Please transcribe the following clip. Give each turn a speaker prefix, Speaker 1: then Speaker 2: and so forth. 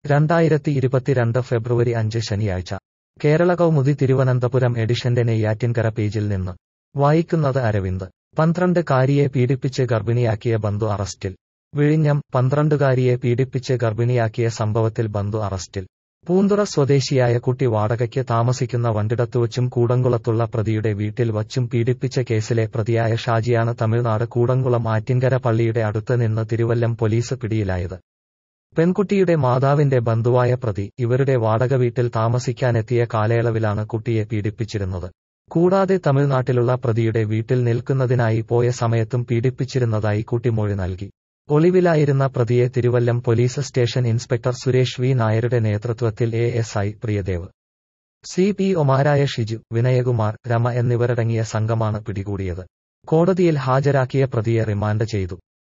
Speaker 1: രണ്ടായിരത്തി ഇരുപത്തിരണ്ട് ഫെബ്രുവരി അഞ്ച് ശനിയാഴ്ച കേരള കൗമുദി തിരുവനന്തപുരം എഡിഷന്റെ നെയ്യാറ്റിൻകര പേജിൽ നിന്ന് വായിക്കുന്നത് അരവിന്ദ് പന്ത്രണ്ട് കാരിയെ പീഡിപ്പിച്ച് ഗർഭിണിയാക്കിയ ബന്ധു അറസ്റ്റിൽ വിഴിഞ്ഞം പന്ത്രണ്ടുകാരിയെ പീഡിപ്പിച്ച് ഗർഭിണിയാക്കിയ സംഭവത്തിൽ ബന്ധു അറസ്റ്റിൽ പൂന്തുറ സ്വദേശിയായ കുട്ടി വാടകയ്ക്ക് താമസിക്കുന്ന വണ്ടിടത്തുവച്ചും കൂടംകുളത്തുള്ള പ്രതിയുടെ വീട്ടിൽ വച്ചും പീഡിപ്പിച്ച കേസിലെ പ്രതിയായ ഷാജിയാണ് തമിഴ്നാട് കൂടംകുളം ആറ്റിൻകര പള്ളിയുടെ അടുത്ത് നിന്ന് തിരുവല്ലം പോലീസ് പിടിയിലായത് പെൺകുട്ടിയുടെ മാതാവിന്റെ ബന്ധുവായ പ്രതി ഇവരുടെ വാടക വീട്ടിൽ താമസിക്കാനെത്തിയ കാലയളവിലാണ് കുട്ടിയെ പീഡിപ്പിച്ചിരുന്നത് കൂടാതെ തമിഴ്നാട്ടിലുള്ള പ്രതിയുടെ വീട്ടിൽ നിൽക്കുന്നതിനായി പോയ സമയത്തും പീഡിപ്പിച്ചിരുന്നതായി കുട്ടിമൊഴി നൽകി ഒളിവിലായിരുന്ന പ്രതിയെ Thiruvallam police station inspector Suresh V നായരുടെ നേതൃത്വത്തിൽ A S I Priyadev C P ഒമാരായ ഷിജു വിനയകുമാർ രമ എന്നിവരടങ്ങിയ സംഘമാണ് പിടികൂടിയത് കോടതിയിൽ ഹാജരാക്കിയ പ്രതിയെ റിമാൻഡ് ചെയ്തു